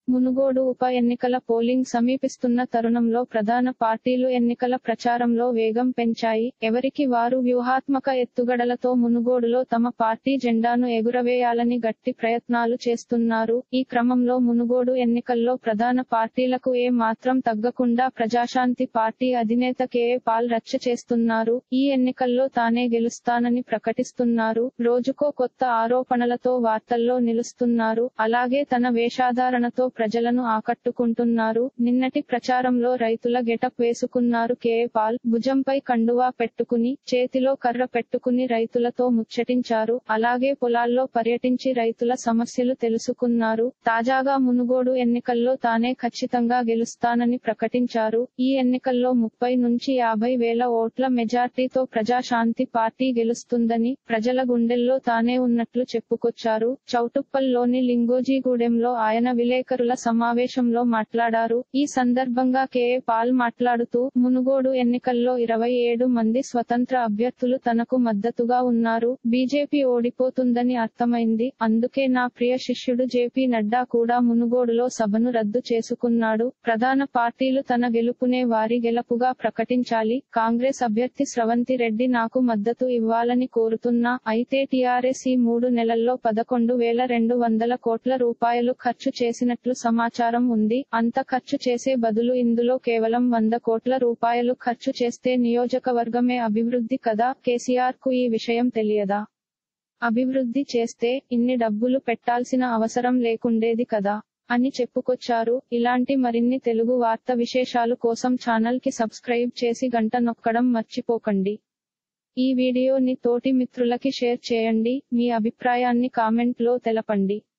మునుగోడు ఉప ఎన్నికల పోలింగ్ సమీపిస్తున్న తరుణంలో ప్రధాన పార్టీలు ఎన్నికల ప్రచారంలో వేగం పెంచాయి ఎవరికి వారు వ్యూహాత్మక ఎత్తుగడలతో మునుగోడులో తమ పార్టీ జెండాను ఎగురవేయాలని గట్టి ప్రయత్నాలు చేస్తున్నారు ఈ క్రమంలో మునుగోడు ఎన్నికల్లో ప్రధాన పార్టీలకు ఏ మాత్రం తగ్గకుండా ప్రజాశాంతి పార్టీ అధినేత కేఏ పాల్ రచ్చ చేస్తున్నారు ఈ ఎన్నికల్లో తానే గెలుస్తానని ప్రకటిస్తున్నారు రోజుకో కొత్త ఆరోపణలతో వార్తల్లో నిలుస్తున్నారు అలాగే తన వేషాధారణతో ప్రజలను ఆకట్టుకుంటున్నారు నిన్నటి ప్రచారంలో రైతుల గెటప్ వేసుకున్నారు కేఏ పాల్ భుజంపై కండువా పెట్టుకుని చేతిలో కర్ర పెట్టుకుని రైతులతో ముచ్చటించారు అలాగే పొలాల్లో పర్యటించి రైతుల సమస్యలు తెలుసుకున్నారు తాజాగా మునుగోడు ఎన్నికల్లో తానే ఖచ్చితంగా గెలుస్తానని ప్రకటించారు ఈ ఎన్నికల్లో ముప్పై నుంచి యాభై వేల ఓట్ల మెజార్టీతో ప్రజాశాంతి పార్టీ గెలుస్తుందని ప్రజల గుండెల్లో తానే ఉన్నట్లు చెప్పుకొచ్చారు చౌటుప్పల్లోని లింగోజీగూడెంలో ఆయన విలేకరుల సమావేశంలో మాట్లాడారు ఈ సందర్భంగా కేఏ పాల్ మాట్లాడుతూ మునుగోడు ఎన్నికల్లో ఇరవై ఏడు మంది స్వతంత్ర అభ్యర్థులు తనకు మద్దతుగా ఉన్నారు బీజేపీ ఓడిపోతుందని అర్థమైంది అందుకే నా ప్రియ శిష్యుడు జేపీ నడ్డా కూడా మునుగోడులో సభను రద్దు చేసుకున్నాడు ప్రధాన పార్టీలు తన గెలుపునే వారి గెలుపుగా ప్రకటించాలి కాంగ్రెస్ అభ్యర్థి స్రవంతి రెడ్డి నాకు మద్దతు ఇవ్వాలని కోరుతున్నా అయితే టీఆర్ఎస్ ఈ మూడు నెలల్లో పదకొండు వేల రెండు వందల కోట్ల రూపాయలు ఖర్చు చేసినట్లు సమాచారం ఉంది అంత ఖర్చు చేసే బదులు ఇందులో కేవలం వంద కోట్ల రూపాయలు ఖర్చు చేస్తే నియోజకవర్గమే అభివృద్ధి కదా కేసీఆర్ కు ఈ విషయం తెలియదా అభివృద్ధి చేస్తే ఇన్ని డబ్బులు పెట్టాల్సిన అవసరం లేకుండేది కదా అని చెప్పుకొచ్చారు ఇలాంటి మరిన్ని తెలుగు వార్త విశేషాలు కోసం ఛానల్ కి సబ్స్క్రైబ్ చేసి గంట నొక్కడం మర్చిపోకండి ఈ వీడియోని తోటి మిత్రులకి షేర్ చేయండి మీ అభిప్రాయాన్ని కామెంట్ లో తెలపండి